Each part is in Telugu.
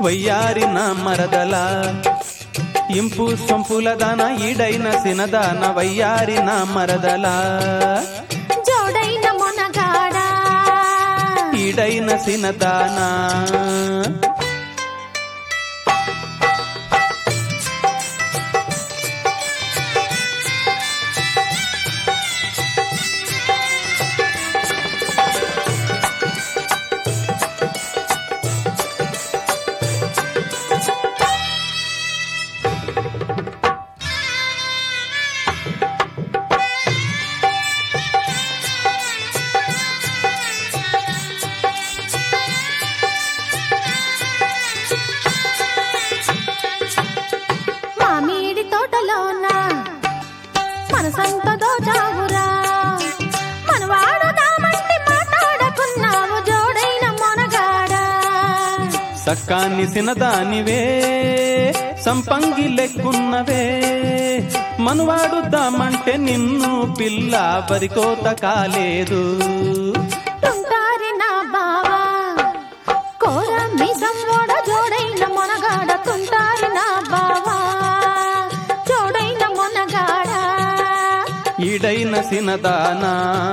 వయ్యారిన మరదల ఇంపు సొంపుల దాన ఈడైన సినదాన వయ్యారిన మరదల జోడైన మొనగాడా ఈడైన సినదానా మామిడి తోటలోన మనసంత దోచావురా మనవాడు దామంటే మాట్లాడకున్నావు జోడైన మొనగాడా సక్కాని సినదానివే సంపంగి లెక్కున్నవే మనువాడుద్దామంటే నిన్ను పిల్ల బరికోత కాలేదు తుంటారి నా బావా కోర మీసం ఓడ జోడైన మొనగాడ తుంటారి నా బావా జోడైన మొనగాడా ఈడైన సినదానా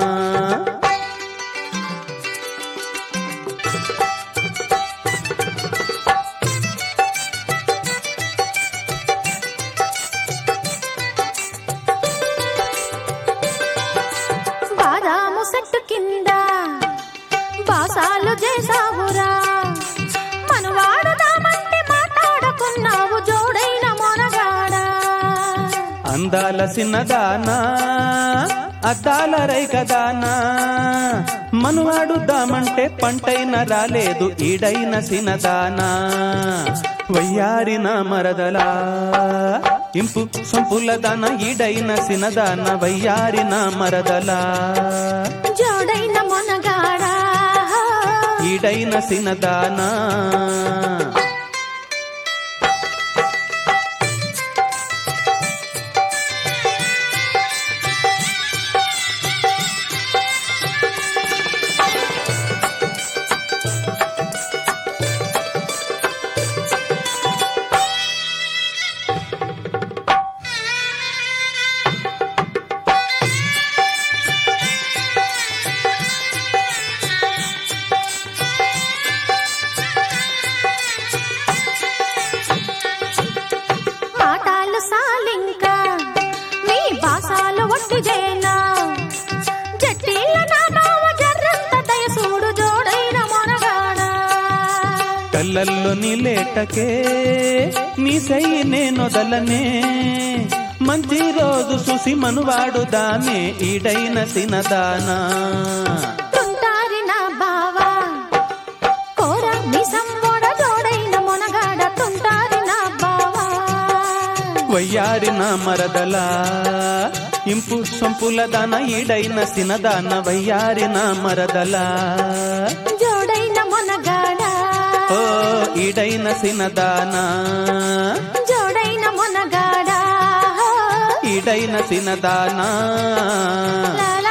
బాదాము చెట్టు కింద బాసాలు చేసావురా మనవాడు దామంటే మాట్లాడకున్నావు జోడైన మొనగాడా అందాల సిన్నదానా అద్దాల రైకదానా మనువాడుద్దామంటే పంటైన రాలేదు ఈడైన సినదానా వయ్యారిన మరదలా ఇంపు సొంపుల దాన ఈడైన సినదాన వయ్యారిన మరదలా జోడైన మొనగాడా ఈడైన సినదానా మాటాలు సాలింకా మీ బాసాలు ఒట్టిదేనా జట్టీల నా బావ జర్రంత దయసూడు జోడైన మొనగాడా కళ్ళల్లో నీలేటకే నీ సై నేనొదలనే మంచి రోజు చూసి మనువాడుదామే ఈడైన సినదానా తుంటారి నా బావా కోర మిసం ఓడ జోడైన మొనగాడ తుంటారి నా బావా వయ్యారిన మరదల ఇంపు సొంపుల దాన ఈడైన సినదాన వయ్యారిన మరదల జోడైన మొనగాడా ఓ ఈడైన సినదానా జోడైన మొనగాడా ఈడైన సినదానా లా